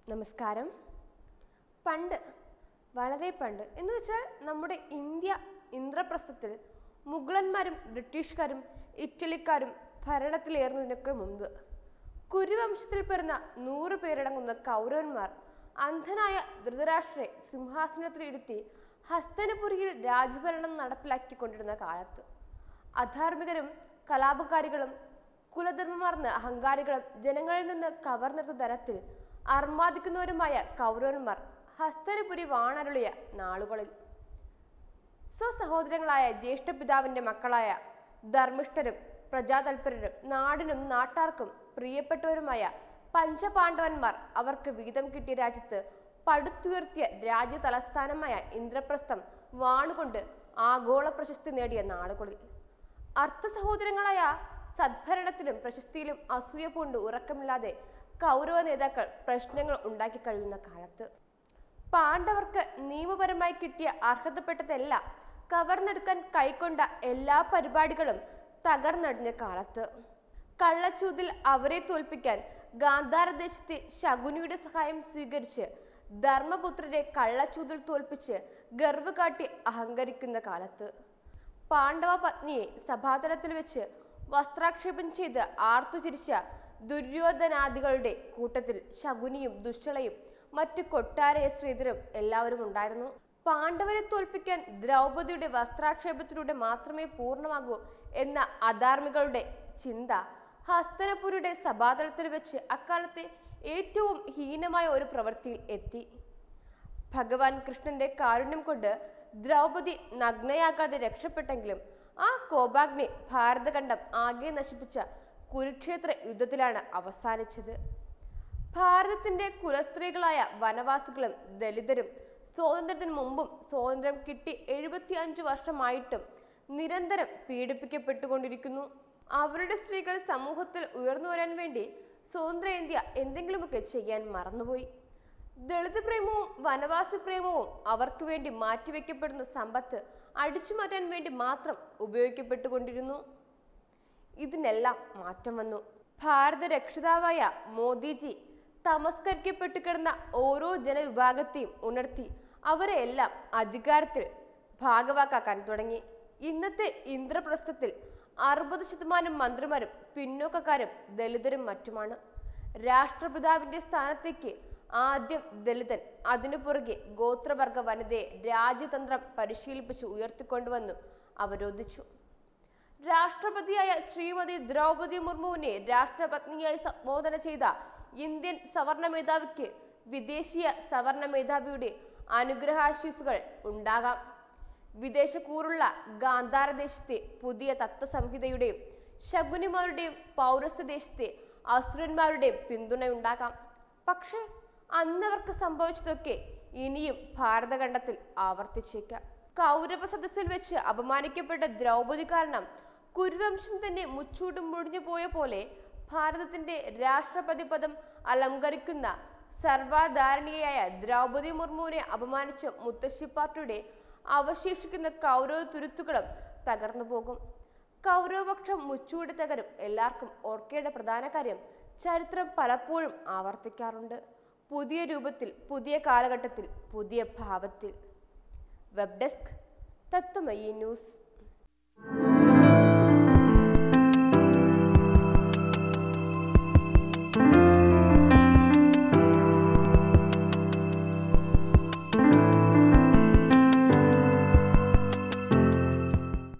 നമസ്കാരം പണ്ട് വളരെ പണ്ട് എന്ന് വെച്ചാൽ നമ്മുടെ ഇന്ത്യ ഇന്ദ്രപ്രസ്ഥത്തിൽ മുഗളന്മാരും ബ്രിട്ടീഷുകാരും ഇറ്റലിക്കാരും ഭരണത്തിലേറുന്നതിനൊക്കെ മുമ്പ് കുരുവംശത്തിൽ പിറന്ന നൂറ് പേരടങ്ങുന്ന കൗരവന്മാർ അന്ധനായ ധൃതരാഷ്ട്രയെ സിംഹാസനത്തിലിരുത്തി ഹസ്തനപുരിയിൽ രാജഭരണം നടപ്പിലാക്കിക്കൊണ്ടിരുന്ന കാലത്ത് അധാർമികരും കലാപകാരികളും കുലധർമ്മമാർന്ന അഹങ്കാരികളും ജനങ്ങളിൽ നിന്ന് കവർന്നെടുത്ത തരത്തിൽ അർമാദിക്കുന്നവരുമായ കൗരവന്മാർ ഹസ്തനപുരി വാണരുളിയ നാളുകളിൽ സ്വസഹോദരങ്ങളായ ജ്യേഷ്ഠപിതാവിന്റെ മക്കളായ ധർമ്മിഷ്ഠരും പ്രജാതൽപരരും നാടിനും നാട്ടാർക്കും പ്രിയപ്പെട്ടവരുമായ പഞ്ചപാണ്ഡവന്മാർ അവർക്ക് വീതം കിട്ടിയ രാജ്യത്ത് പടുത്തുയർത്തിയ രാജ്യ തലസ്ഥാനമായ ഇന്ദ്രപ്രസ്ഥം വാണുകൊണ്ട് ആഗോള പ്രശസ്തി നേടിയ നാടുകളിൽ അർത്ഥ സഹോദരങ്ങളായ സദ്ഭരണത്തിലും പ്രശസ്തിയിലും അസൂയ പൂണ്ട് ഉറക്കമില്ലാതെ കൗരവ നേതാക്കൾ പ്രശ്നങ്ങൾ ഉണ്ടാക്കി കഴിയുന്ന കാലത്ത് പാണ്ഡവർക്ക് നിയമപരമായി കിട്ടിയ അർഹതപ്പെട്ടതെല്ലാം കവർന്നെടുക്കാൻ കൈക്കൊണ്ട എല്ലാ പരിപാടികളും തകർന്നടിഞ്ഞ കാലത്ത് കള്ളച്ചൂതിൽ അവരെ തോൽപ്പിക്കാൻ ഗാന്ധാരദേശത്തെ ശകുനിയുടെ സഹായം സ്വീകരിച്ച് ധർമ്മപുത്രരെ കള്ളച്ചൂതിൽ തോൽപ്പിച്ച് ഗർവ് കാട്ടി അഹങ്കരിക്കുന്ന കാലത്ത് പാണ്ഡവ പത്നിയെ സഭാതലത്തിൽ വെച്ച് വസ്ത്രാക്ഷേപം ചെയ്ത് ആർത്തുചിരിച്ച ദുര്യോധനാദികളുടെ കൂട്ടത്തിൽ ശകുനിയും ദുശ്ശളയും മറ്റു കൊട്ടാര ശ്രീധരും എല്ലാവരും ഉണ്ടായിരുന്നു പാണ്ഡവരെ തോൽപ്പിക്കാൻ ദ്രൗപദിയുടെ വസ്ത്രാക്ഷേപത്തിലൂടെ മാത്രമേ പൂർണ്ണമാകൂ എന്ന അധാർമികളുടെ ചിന്ത ഹസ്തനപുരിയുടെ സഭാതലത്തിൽ വെച്ച് അക്കാലത്തെ ഏറ്റവും ഹീനമായ ഒരു പ്രവൃത്തിയിൽ എത്തി ഭഗവാൻ കൃഷ്ണന്റെ കാരുണ്യം കൊണ്ട് ദ്രൗപദി നഗ്നയാകാതെ രക്ഷപ്പെട്ടെങ്കിലും ആ കോപാഗ്നി ഭാരതഖണ്ഡം ആകെ നശിപ്പിച്ച കുരുക്ഷേത്ര യുദ്ധത്തിലാണ് അവസാനിച്ചത് ഭാരതത്തിന്റെ കുലസ്ത്രീകളായ വനവാസികളും ദലിതരും സ്വാതന്ത്ര്യത്തിന് മുമ്പും സ്വാതന്ത്ര്യം കിട്ടി എഴുപത്തി അഞ്ച് വർഷമായിട്ടും നിരന്തരം പീഡിപ്പിക്കപ്പെട്ടുകൊണ്ടിരിക്കുന്നു അവരുടെ സ്ത്രീകൾ സമൂഹത്തിൽ ഉയർന്നു വരാൻ വേണ്ടി സ്വതന്ത്ര ഇന്ത്യ എന്തെങ്കിലുമൊക്കെ ചെയ്യാൻ മറന്നുപോയി ദളിത് പ്രേമവും വനവാസി പ്രേമവും അവർക്ക് വേണ്ടി മാറ്റിവെക്കപ്പെടുന്ന സമ്പത്ത് അടിച്ചു മാറ്റാൻ വേണ്ടി മാത്രം ഉപയോഗിക്കപ്പെട്ടുകൊണ്ടിരുന്നു ഇതിനെല്ലാം മാറ്റം വന്നു ഭാരത രക്ഷിതാവായ മോദിജി തമസ്കരിക്കപ്പെട്ടു കിടന്ന ഓരോ ജനവിഭാഗത്തെയും ഉണർത്തി അവരെ എല്ലാം അധികാരത്തിൽ ഭാഗവാക്കാക്കാൻ തുടങ്ങി ഇന്നത്തെ ഇന്ദ്രപ്രസ്ഥത്തിൽ അറുപത് ശതമാനം മന്ത്രിമാരും പിന്നോക്കക്കാരും ദലിതരും മറ്റുമാണ് രാഷ്ട്രപിതാവിന്റെ സ്ഥാനത്തേക്ക് ആദ്യം ദലിതൻ അതിനു പുറകെ ഗോത്രവർഗ വനിതയെ രാജ്യതന്ത്രം പരിശീലിപ്പിച്ച് ഉയർത്തിക്കൊണ്ടുവന്നു അവരോധിച്ചു രാഷ്ട്രപതിയായ ശ്രീമതി ദ്രൗപദി മുർമുവിനെ രാഷ്ട്രപത്നിയായി സംബോധന ചെയ്ത ഇന്ത്യൻ സവർണ മേധാവിക്ക് വിദേശീയ സവർണ മേധാവിയുടെ അനുഗ്രഹാശീസുകൾ ഉണ്ടാകാം വിദേശക്കൂറുള്ള ഗാന്ധാരദേശത്തെ പുതിയ തത്വസംഹിതയുടെയും ശകുനിമാരുടെയും പൗരസ്ത്യ ദേശത്തെ അസുരന്മാരുടെയും പിന്തുണയുണ്ടാകാം പക്ഷേ അന്നവർക്ക് സംഭവിച്ചതൊക്കെ ഇനിയും ഭാരതഖണ്ഡത്തിൽ ആവർത്തിച്ചേക്കാം കൗരവ സദസ്സിൽ വെച്ച് അപമാനിക്കപ്പെട്ട ദ്രൗപദി കാരണം കുരുവംശം തന്നെ മുച്ചൂടും മുടിഞ്ഞു പോയ പോലെ ഭാരതത്തിന്റെ രാഷ്ട്രപതി പദം അലങ്കരിക്കുന്ന സർവാധാരണീയായ ദ്രൗപദി മുർമുവിനെ അപമാനിച്ച മുത്തശ്ശി പാർട്ടിയുടെ അവശേഷിക്കുന്ന കൗരവ തുരുത്തുകളും തകർന്നു പോകും കൗരവപക്ഷം മുച്ചൂടി തകരും എല്ലാവർക്കും ഓർക്കേണ്ട പ്രധാന കാര്യം ചരിത്രം പലപ്പോഴും ആവർത്തിക്കാറുണ്ട് പുതിയ രൂപത്തിൽ പുതിയ കാലഘട്ടത്തിൽ പുതിയ ഭാവത്തിൽ വെബ് ഡെസ്ക് തത്വമയി ന്യൂസ്